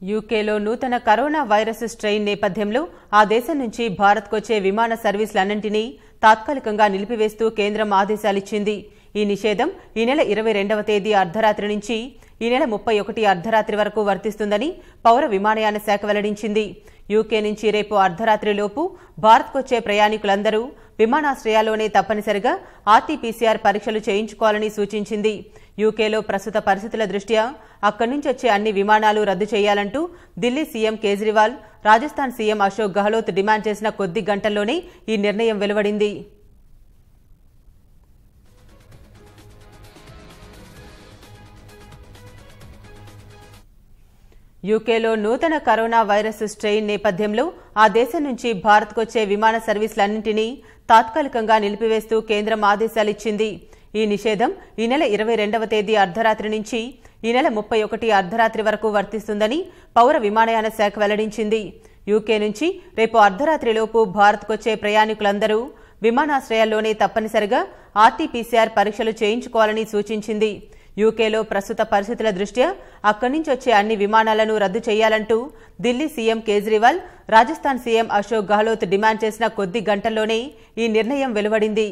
యూకేలో నూతన corona virus strain నేపథ్యంలో ఆ దేశం నుంచి భారత్కొచ్చే విమాన సర్వీసులన్నింటినీ తాత్కాలికంగా నిలిపివేస్తూ కేంద్రం ఆదేశాలిచ్చింది ఈ నిషేధం ఈ నెల ఇరవై రెండవ తేదీ అర్ధరాత్రి నుంచి ఈ నెల ముప్పై ఒకటి అర్ధరాత్రి వరకు వర్తిస్తుందని పౌర విమానయాన శాఖ వెల్లడించింది యూకే నుంచి రేపు అర్ధరాత్రిలోపు భారత్కొచ్చే ప్రయాణికులందరూ విమానాశ్రయాల్లోనే తప్పనిసరిగా ఆర్టీపీసీఆర్ పరీక్షలు చేయించుకోవాలని సూచించింది యూకేలో ప్రస్తుత పరిస్థితుల దృష్ట్యా అక్కడి నుంచి వచ్చే అన్ని విమానాలు రద్దు చేయాలంటూ Delhi CM Kejriwal Rajasthan CM Ashok Gehlot demand చేసిన కొద్ది గంటల్లోనే ఈ నిర్ణయం వెలువడింది యూకేలో నూతన కరోనా వైరస్ స్ట్రెయిన్ నేపథ్యంలో ఆ దేశం నుంచి భారత్కొచ్చే విమాన సర్వీసులన్నింటినీ తాత్కాలికంగా నిలిపివేస్తూ కేంద్రం ఆదేశాలిచ్చింది ఈ నిషేధం ఈ నెల ఇరవై రెండవ తేదీ అర్ధరాత్రి నుంచి ఈ నెల ముప్పై ఒకటి అర్ధరాత్రి వరకు వర్తిస్తుందని పౌర విమానయాన శాఖ వెల్లడించింది యూకే నుంచి రేపు అర్ధరాత్రిలోపు భారత్కొచ్చే ప్రయాణికులందరూ విమానాశ్రయాల్లోనే తప్పనిసరిగా ఆర్టీపీసీఆర్ పరీక్షలు చేయించుకోవాలని సూచించింది యూకేలో ప్రస్తుత పరిస్థితుల దృష్ట్యా అక్కడి నుంచి వచ్చే అన్ని విమానాలను రద్దు చేయాలంటూ Delhi CM Kejriwal Rajasthan CM Ashok Gehlot demand చేసిన కొద్ది గంటల్లోనే ఈ నిర్ణయం వెలువడింది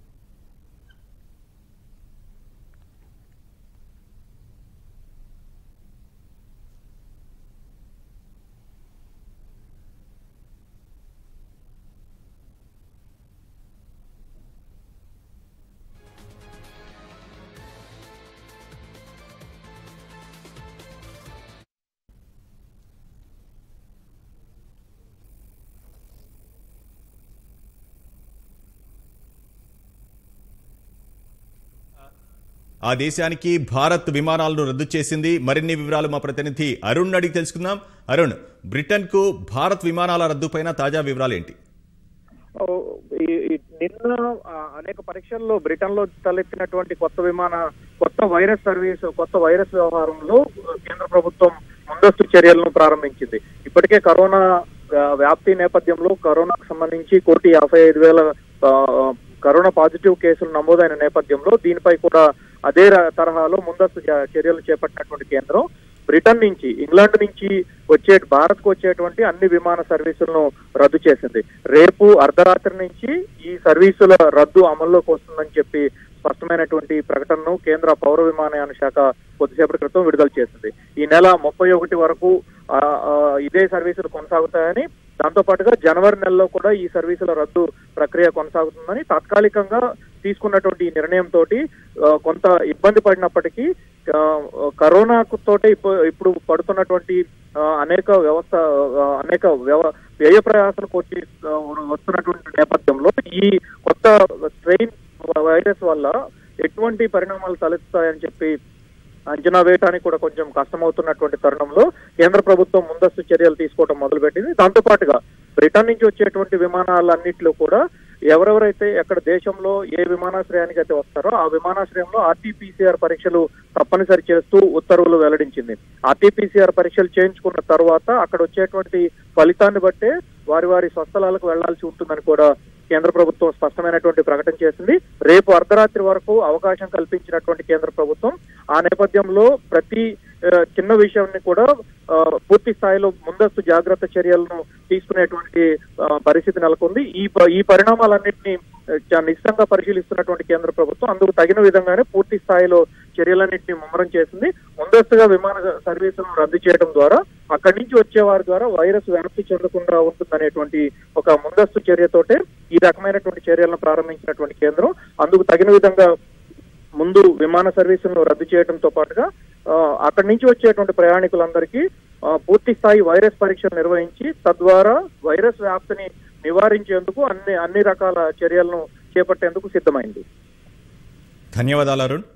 ఆ దేశానికి భారత్ విమానాలను రద్దు చేసింది మరిన్ని వివరాలు మా ప్రతినిధి అరుణ్ అడిగి తెలుసుకుందాం అరుణ్ బ్రిటన్ కు భారత్ విమానాల రద్దుపైన తాజా వివరాలు ఏంటి ఓ, ఈ- ఈ నిన్న ఆ, అనేక పరీక్షల్లో బ్రిటన్ లో తలెత్తినటువంటి కొత్త విమాన కొత్త వైరస్ సర్వీస్ కొత్త వైరస్ వ్యవహారంలో కేంద్ర ప్రభుత్వం ముందస్తు చర్యలను ప్రారంభించింది ఇప్పటికే కరోనా ఆ, వ్యాప్తి నేపథ్యంలో కరోనాకు సంబంధించి కోటి యాభై ఐదు వేల ఆ, కరోనా పాజిటివ్ కేసులు నమోదైన నేపథ్యంలో దీనిపై కూడా అదే ర- తరహాలో ముందస్తు చ- చర్యలు చేపట్టినటువంటి కేంద్రం బ్రిటన్ నుంచి ఇంగ్లాండ్ నుంచి వచ్చే భారత్ కు వచ్చేటువంటి అన్ని విమాన సర్వీసులను రద్దు చేసింది రేపు అర్ధరాత్రి నుంచి ఈ సర్వీసుల రద్దు అమల్లోకి వస్తుందని చెప్పి స్పష్టమైనటువంటి ప్రకటనను కేంద్ర పౌర విమానయాన శాఖ కొద్దిసేపటి క్రితం విడుదల చేసింది ఈ నెల ముప్పై ఒకటి వరకు ఆ, ఆ, ఇదే సర్వీసులు కొనసాగుతాయని దాంతో పాటుగా జనవరి నెలలో కూడా ఈ సర్వీసుల రద్దు ప్రక్రియ కొనసాగుతుందని తాత్కాలికంగా తీసుకున్నటువంటి ఈ నిర్ణయంతో కొంత ఇబ్బంది పడినప్పటికీ ఆ, కరోనాకు తోటే ఇప్పు- ఇప్పుడు పడుతున్నటువంటి ఆ, అనేక వ్యవస్థ ఆ, అనేక వ్యవ వ్యయ ప్రయాసాలు కొట్టి ఆ, వస్తున్నటువంటి నేపథ్యంలో ఈ కొత్త స్ట్రెయిన్ వైరస్ వల్ల ఎటువంటి పరిణామాలు తలెత్తుతాయని చెప్పి అంచనా వేయడానికి కూడా కొంచెం కష్టమవుతున్నటువంటి తరుణంలో కేంద్ర ప్రభుత్వం ముందస్తు చర్యలు తీసుకోవడం మొదలుపెట్టింది దాంతో పాటుగా బ్రిటన్ నుంచి వచ్చేటువంటి విమానాలన్నింటిలో కూడా ఎవరెవరైతే ఎక్కడ దేశంలో ఏ విమానాశ్రయానికి అయితే వస్తారో ఆ విమానాశ్రయంలో ఆర్టీపీసీఆర్ పరీక్షలు తప్పనిసరి చేస్తూ ఉత్తర్వులు వెల్లడించింది ఆర్టీపీసీఆర్ పరీక్షలు చేయించుకున్న తర్వాత అక్కడ వచ్చేటువంటి ఫలితాన్ని బట్టే వారి వారి స్వస్థలాలకు వెళ్లాల్సి ఉంటుందని కూడా కేంద్ర ప్రభుత్వం స్పష్టమైనటువంటి ప్రకటన చేసింది రేపు అర్ధరాత్రి వరకు అవకాశం కల్పించినటువంటి కేంద్ర ప్రభుత్వం ఆ నేపథ్యంలో ప్రతి ఆ, చిన్న విషయాన్ని కూడా ఆ, పూర్తి స్థాయిలో ముందస్తు జాగ్రత్త చర్యలను తీసుకునేటువంటి ఆ, పరిస్థితి నెలకొంది ఈ ప- ఈ పరిణామాలన్నింటినీ ఆ, చాలా నిశ్చితంగా పరిశీలిస్తున్నటువంటి కేంద్ర ప్రభుత్వం అందుకు తగిన విధంగానే పూర్తి స్థాయిలో చర్యలన్నింటినీ ముమ్మరం చేసింది ముందస్తుగా విమాన సర్వీసులను రద్దు చేయడం ద్వారా అక్కడి నుంచి వచ్చే వారి ద్వారా వైరస్ వ్యాప్తి చెందకుండా ఉంటుందనేటువంటి ఒక ముందస్తు చర్యతోటే ఈ రకమైనటువంటి చర్యలను ప్రారంభించినటువంటి కేంద్రం అందుకు తగిన విధంగా ముందు విమాన సర్వీసులను రద్దు చేయడంతో పాటుగా ఆ, అక్కడి నుంచి వచ్చేటువంటి ప్రయాణికులందరికీ ఆ, పూర్తి స్థాయి వైరస్ పరీక్షలు నిర్వహించి తద్వారా వైరస్ వ్యాప్తిని నివారించేందుకు అన్ని అన్ని రకాల చర్యలను చేపట్టేందుకు సిద్ధమైంది ధన్యవాదాలు అరుణ్